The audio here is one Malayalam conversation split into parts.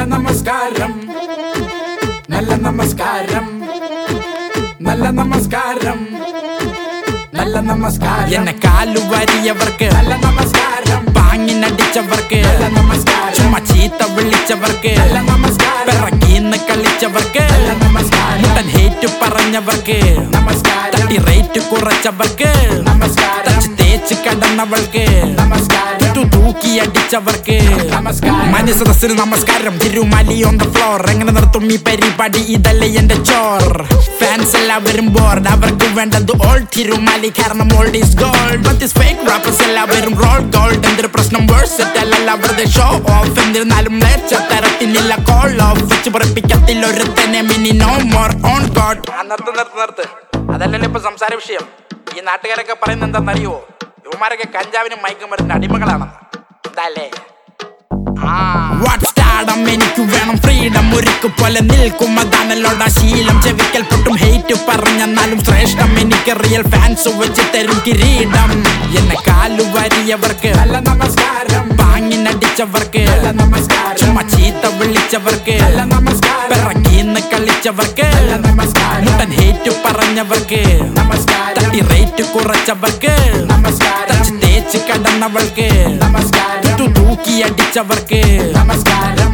നമസ്കാരം നല്ല നമസ്കാരം നല്ല നമസ്കാരം നല്ല നമസ്കാരം എന്നെ കാലു വരിയവർക്ക് നല്ല നമസ്കാരം പാങ്ങിനടിച്ചവർക്ക് നല്ല നമസ്കാരം ചുമ്മാ ചീത്ത വിളിച്ചവർക്ക് നല്ല നമസ്കാരം പിറക്കീന്ന് കളിച്ചവർക്ക് നല്ല നമസ്കാരം മുട്ടൻ ഹേറ്റ് പറഞ്ഞവർക്ക് നമസ്കാരം തട്ടി റേറ്റ് കുറച്ചവർക്ക് നമസ്കാരം തച്ച് തേച്ച് കടന്നവൾക്ക് നമസ്കാരം തു തൂക്കി അടിച്ചവർക്ക് നമസ്കാരം. മനസ്സദസ്സിന് നമസ്കാരം തിരുമാലി ഓൺ ദ ഫ്ലോർ എങ്ങനെ നിർത്തും ഈ പരിപാടി ഇതല്ലേ എന്റെ ചോർ ഫാൻസ് എല്ലാവരും ബോർഡ് അവർക്ക് വേണ്ടത് ഓൾ തിരുമാലി കാരണം old is gold but this fake rappers എല്ലാവരും റോൾ ഗോൾഡ് എന്തൊരു പ്രശ്നം വേഴ്സറ്റല്ല വെറുതെ ഷോ ഓഫ് എന്നിരുന്നാലും തരത്തിനില്ല കോൾ ഓഫ് വെച്ച് പറപ്പിക്കത്തില്ല ഒരുത്തനെ mini no more on god നിർത്ത് നിർത്ത് നിർത്ത് അതല്ലല്ലോ ഇപ്പൊ സംസാര വിഷയം ഈ നാട്ടുകാരൊക്കെ പറയുന്നത് എന്താണെന്നറിയോ ഇവന്മാരൊക്കെ കഞ്ചാവിനും മയക്കുമരുന്നിന് അടിമകളാണെന്ന് എന്താല്ലേ വാട്സ്റ്റാടം എനിക്ക് വേണം ഫ്രീഡം ഒരുക്ക് പോലെ നിൽക്കും അതാണല്ലോടാ ശീലം ചെവിക്കൽ പൊട്ടും ഹെയ്റ്റ് പറഞ്ഞെന്നാലും ശ്രേഷ്ഠം എനിക്ക് റിയൽ ഫാൻസ് വെച്ച് തരും കിരീടം എന്നെ കാലു വരിയവർക്ക് നല്ല നമസ്കാരം പാങ്ങിനടിച്ചവർക്ക് നല്ല നമസ്കാരം ചുമ്മാ ചീത്ത വിളിച്ചവർക്ക് നല്ല നമസ്കാരം പിറക്കീന്ന് കളിച്ചവർക്ക് നല്ല നമസ്കാരം മുട്ടൻ ഹേറ്റ് പറഞ്ഞവർക്ക് നമസ്കാരം തട്ടി റേറ്റ് കുറച്ചവർക്ക് നമസ്കാരം തച്ച് തേച്ച് കടന്നവൾക്ക് നമസ്കാരം തു തൂക്കി അടിച്ചവർക്ക് നമസ്കാരം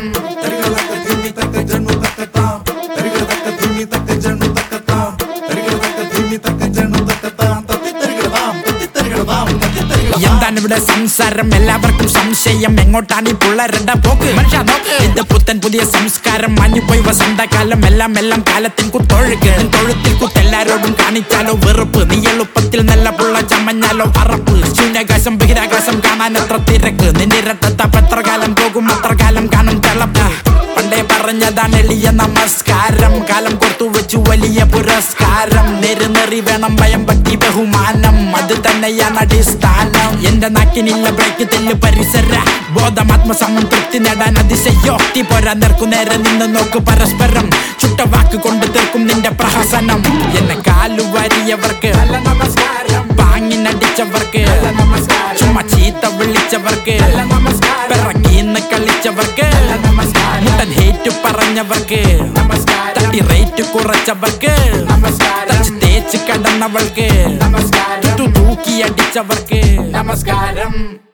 എന്താണ് ഇവിടെ സംസാരം എല്ലാവർക്കും സംശയം എങ്ങോട്ടാണ് ഈ പിള്ളേരുടെ പോക്ക് മനുഷ്യ നോക്ക് ഇത് പുത്തൻ പുതിയ സംസ്കാരം മഞ്ഞുപോയി വസന്തകാലം എല്ലാം എല്ലാം കാലത്തിൻ കുത്തൊഴുക്ക് തൊഴുത്തിൽ കുത്തെല്ലാരോടും കാണിച്ചാലോ വെറുപ്പ് നീ എളുപ്പത്തിൽ നല്ല പുള്ള ചമഞ്ഞാലോ അറപ്പ് ശൂന്യാകാശം ബഹിരാകാശം കാണാൻ എത്ര തിരക്ക് നിന്നിരട്ടത്തപ്പ് എത്ര കാലം പോകും അത്ര കാലം കാണും തിളപ്പ് പണ്ടേ പറഞ്ഞതാണ് എളിയ നമസ്കാരം കാലം കൊടുത്തു വെച്ചു വലിയ പുരസ്കാരം നെരുന്നെറി വേണം ഭയം ഭക്തി ബഹുമാനം അത് തന്നെയാണ് അടിസ്ഥാനം എന്റെ നാക്കിനില്ല ബ്രേക്ക് തെല്ല് പരിസര ബോധമാത്മസമം തൃപ്തി നേടാൻ അതിശയോക്തി പോരാ നേർക്കു നേരെ നിന്ന് നോക്ക് പരസ്പരം ചുട്ട വാക്ക് കൊണ്ട് തീർക്കും നിന്റെ പ്രഹസനം എന്നെ കാലു വരിയവർക്ക് നല്ല നമസ്കാരം പാങ്ങിനടിച്ചവർക്ക് നല്ല നമസ്കാരം ചുമ്മാ ചീത്ത വിളിച്ചവർക്ക് നല്ല നമസ്കാരം പിറക്കീന്ന് കളിച്ചവർക്ക് നല്ല നമസ്കാരം മുട്ടൻ ഹേറ്റ് പറഞ്ഞവർക്ക് നമസ്കാരം തട്ടി റേറ്റ് കുറച്ചവർക്ക് നമസ്കാരം തച്ച് തേച്ച് കടന്നവൾക്ക് നമസ്കാരം തു തൂക്കി അടിച്ചവർക്ക് നമസ്കാരം